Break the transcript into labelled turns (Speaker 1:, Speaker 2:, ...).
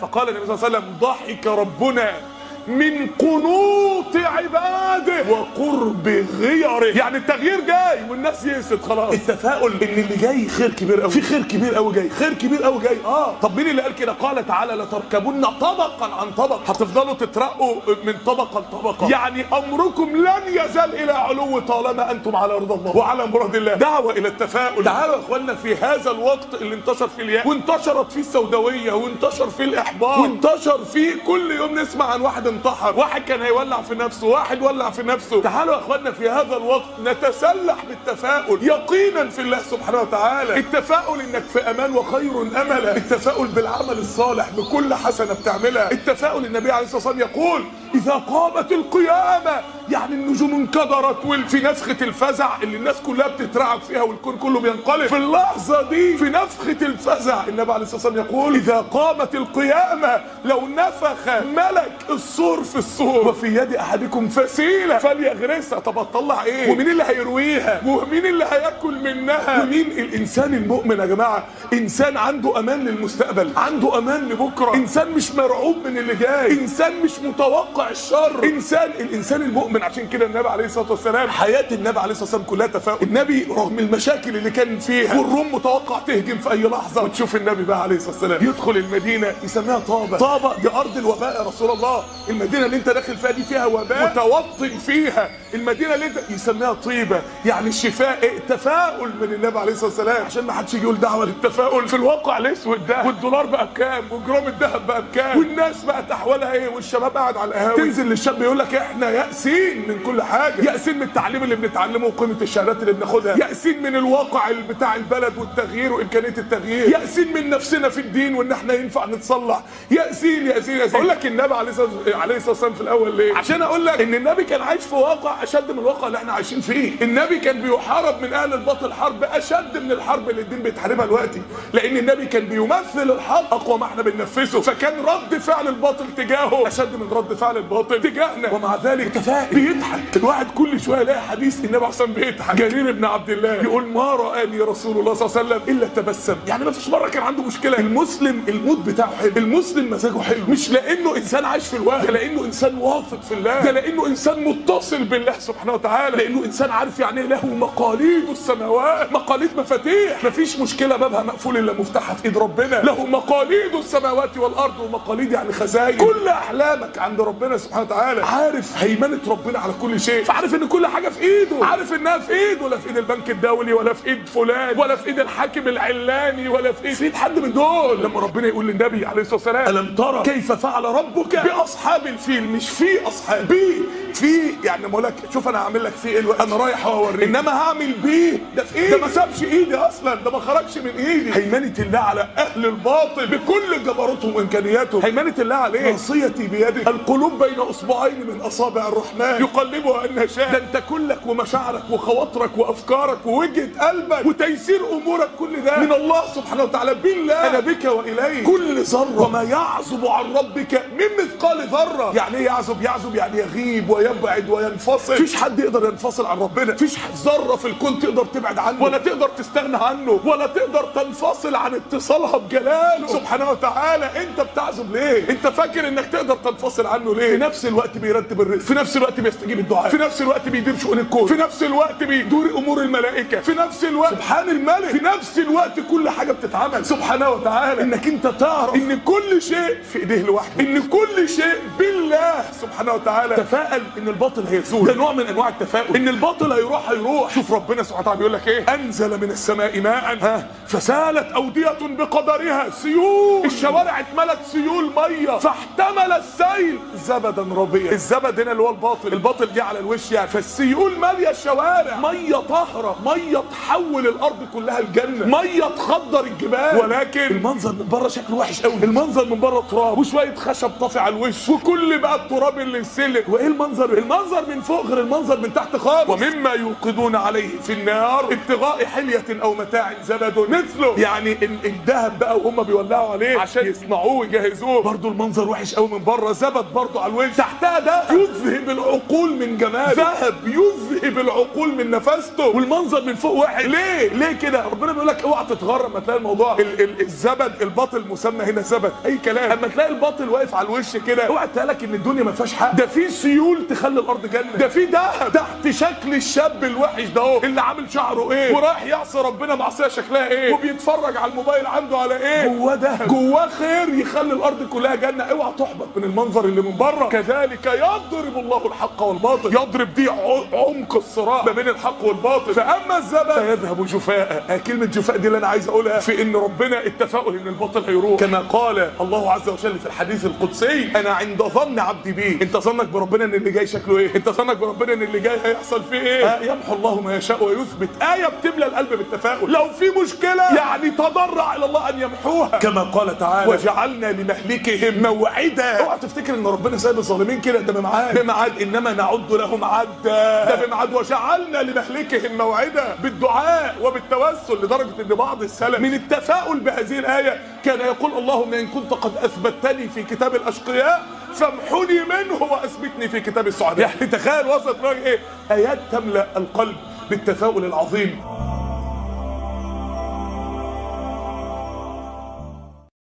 Speaker 1: فقال النبي صلى الله عليه وسلم ضحك ربنا من قنوط عباده وقرب غيره يعني التغيير جاي والناس يئست خلاص التفاؤل ان اللي جاي خير كبير قوي في خير كبير قوي جاي خير كبير قوي جاي اه طب مين اللي قال كده قال تعالى لتركبن طبقا عن طبق هتفضلوا تترقوا من طبقه لطبقه يعني امركم لن يزال الى علو طالما انتم على رضا الله وعلى مراد الله دعوه الى التفاؤل تعالوا يا اخوانا في هذا الوقت اللي انتشر فيه الياس وانتشرت فيه السوداويه وانتشر فيه الاحباط وانتشر فيه كل يوم نسمع عن واحد انتحر واحد كان هيولع في نفسه واحد ولع في نفسه تعالوا يا اخوانا في هذا الوقت نتسلح بالتفاؤل يقينا في الله سبحانه وتعالى التفاؤل انك في امان وخير املا التفاؤل بالعمل الصالح بكل حسنه بتعملها التفاؤل النبي عليه الصلاه والسلام يقول اذا قامت القيامه يعني النجوم انكدرت وفي نفخه الفزع اللي الناس كلها بتترعب فيها والكون كله بينقلب في اللحظه دي في نفخه الفزع النبي عليه الصلاه والسلام يقول اذا قامت القيامه لو نفخ ملك الصور في الصور وفي يد احدكم فسيله فليغرسها طب هتطلع ايه ومين اللي هيرويها ومين اللي هياكل منها ومين الانسان المؤمن يا جماعه انسان عنده امان للمستقبل عنده امان لبكره انسان مش مرعوب من اللي جاي انسان مش متوقع الشر انسان الانسان المؤمن عشان كده النبي عليه الصلاه والسلام حياه النبي عليه الصلاه والسلام كلها تفاؤل النبي رغم المشاكل اللي كان فيها والروم متوقع تهجم في اي لحظه وتشوف النبي بقى عليه الصلاه والسلام يدخل المدينه يسميها طابه طابه دي ارض الوباء يا رسول الله المدينه اللي انت داخل فيها دي فيها وباء متوطن فيها المدينه اللي انت يسميها طيبه يعني الشفاء إيه؟ تفاؤل من النبي عليه الصلاه والسلام عشان ما حدش يجي يقول دعوه للتفاؤل في الواقع الاسود ده والدولار بقى بكام وجرام الذهب بقى بكام والناس بقت احوالها ايه والشباب قاعد على القهاوي تنزل للشاب يقول لك احنا يائسين من كل حاجه يائسين من التعليم اللي بنتعلمه وقيمه الشهادات اللي بناخدها يائسين من الواقع بتاع البلد والتغيير وامكانيه التغيير يائسين من نفسنا في الدين وان احنا ينفع نتصلح يائسين يائسين يائسين اقول لك النبي عليه الصلاه عليه الصلاه والسلام في الاول ليه عشان اقول لك ان النبي كان عايش في واقع اشد من الواقع اللي احنا عايشين فيه النبي كان بيحارب من اهل الباطل حرب اشد من الحرب اللي الدين بيتحاربها دلوقتي لان النبي كان بيمثل الحق اقوى ما احنا بننفذه فكان رد فعل الباطل تجاهه اشد من رد فعل الباطل تجاهنا ومع ذلك متفائل بيضحك الواحد كل شويه يلاقي حديث النبي عليه الصلاه والسلام بيضحك جرير بن عبد الله يقول ما رآني رسول الله صلى الله عليه وسلم الا تبسم يعني ما فيش مره كان عنده مشكله المسلم المود بتاعه حلو المسلم مزاجه حلو مش لانه انسان عايش في الوهم ده لانه انسان واثق في الله ده لانه انسان متصل بالله سبحانه وتعالى لانه انسان عارف يعني ايه له مقاليد السماوات مقاليد مفاتيح مفيش مشكله بابها مقفول الا مفتاحها في ايد ربنا له مقاليد السماوات والارض ومقاليد يعني خزاين كل احلامك عند ربنا سبحانه وتعالى عارف هيمنه ربنا على كل شيء فعارف ان كل حاجه في ايده عارف انها في ايده ولا في ايد البنك الدولي ولا في ايد فلان ولا في ايد الحاكم العلاني ولا في ايد في ايد حد من دول لما ربنا يقول للنبي عليه الصلاه والسلام الم ترى كيف فعل ربك باصحاب الفيل مش في اصحاب بي في يعني بقول لك شوف انا هعمل لك فيه ايه الوقت. انا رايح اوريك انما هعمل بيه ده في ايدي ده ما سابش ايدي اصلا ده ما خرجش من ايدي هيمنه الله على اهل الباطل بكل جبروتهم وامكانياتهم هيمنه الله عليه ناصيتي بيده القلوب بين اصبعين من اصابع الرحمن يقلبها ان شاء ده انت كلك ومشاعرك وخواطرك وافكارك ووجهه قلبك وتيسير امورك كل ده من الله سبحانه وتعالى بالله انا بك واليك كل ذره وما يعزب عن ربك من مثقال ذره يعني ايه يعزب يعزب يعني يغيب ويبعد وينفصل مفيش حد يقدر ينفصل عن ربنا مفيش ذره في الكون تقدر تبعد عنه ولا تقدر تستغنى عنه ولا تقدر تنفصل عن اتصالها بجلاله سبحانه وتعالى انت بتعزب ليه انت فاكر انك تقدر تنفصل عنه ليه في نفس الوقت بيرتب الرزق في نفس الوقت بيستجيب الدعاء في نفس الوقت بيدير شؤون الكون في نفس الوقت بيدور امور الملائكه في نفس الوقت سبحان الملك في نفس الوقت كل حاجه بتتعمل سبحانه وتعالى انك انت تعرف ان كل شيء في ايديه لوحده ان كل شيء بالله سبحانه وتعالى تفائل ان الباطل هيزول ده نوع من انواع التفاؤل ان الباطل هيروح هيروح شوف ربنا سبحانه وتعالى بيقول لك ايه انزل من السماء ماء ها فسالت اوديه بقدرها سيول الشوارع اتملت سيول ميه فاحتمل السيل زبدا ربيا الزبد هنا اللي هو الباطل الباطل جه على الوش يعني فالسيول ماليه الشوارع ميه طاهره ميه تحول الارض كلها الجنه ميه تخضر الجبال ولكن المنظر من بره شكله وحش قوي المنظر من بره تراب وشويه خشب طافي على الوش وكل بقى التراب اللي السلك وايه المنظر المنظر من فوق غير المنظر من تحت خالص ومما يوقدون عليه في النار ابتغاء حليه او متاع زبد مثله يعني ال- الذهب بقى وهم بيولعوا عليه عشان يصنعوه ويجهزوه برضه المنظر وحش قوي من بره زبد برضه على الوش تحتها ده يذهب العقول من جمال ذهب يذهب العقول من نفسته والمنظر من فوق واحد ليه ليه كده ربنا بيقول لك اوعى تتغرب لما تلاقي الموضوع ال ال الزبد الباطل مسمى هنا زبد اي كلام اما تلاقي الباطل واقف على الوش كده اوعى تقلك ان الدنيا ما فيهاش حق ده في سيول تخلي الارض جنه ده في دهب تحت شكل الشاب الوحش ده اهو اللي عامل شعره ايه ورايح يعصي ربنا معصيه شكلها ايه وبيتفرج على الموبايل عنده على ايه جواه دهب جواه خير يخلي الارض كلها جنه اوعى تحبط من المنظر اللي من بره كذلك يضرب الله الحق والباطل يضرب دي ع- عمق الصراع ما بين الحق والباطل فاما الزبد فيذهب جفاء آه، كلمه جفاء دي اللي انا عايز اقولها في ان ربنا التفاؤل ان الباطل هيروح كما قال الله عز وجل في الحديث القدسي انا عند ظن عبدي بي انت ظنك بربنا ان اللي جاي شكله ايه انت ظنك بربنا ان اللي جاي هيحصل فيه ايه آه، يمحو الله ما يشاء ويثبت ايه بتملى القلب بالتفاؤل لو في مشكله يعني تضرع الى الله ان يمحوها كما قال تعالى وجعلنا لمهلكهم موعدا اوعى تفتكر ان ربنا سايب الظالمين كده ده بميعاد بميعاد انما نعد لهم عدا ده بميعاد وجعلنا لمهلكهم موعدا بالدعاء وبالتوسل لدرجه ان بعض السلف من التفاؤل بهذه الايه كان يقول اللهم ان كنت قد اثبتني في كتاب الاشقياء فامحني منه واثبتني في كتاب السعداء يعني تخيل وصلت راجل ايه ايات تملا القلب بالتفاؤل العظيم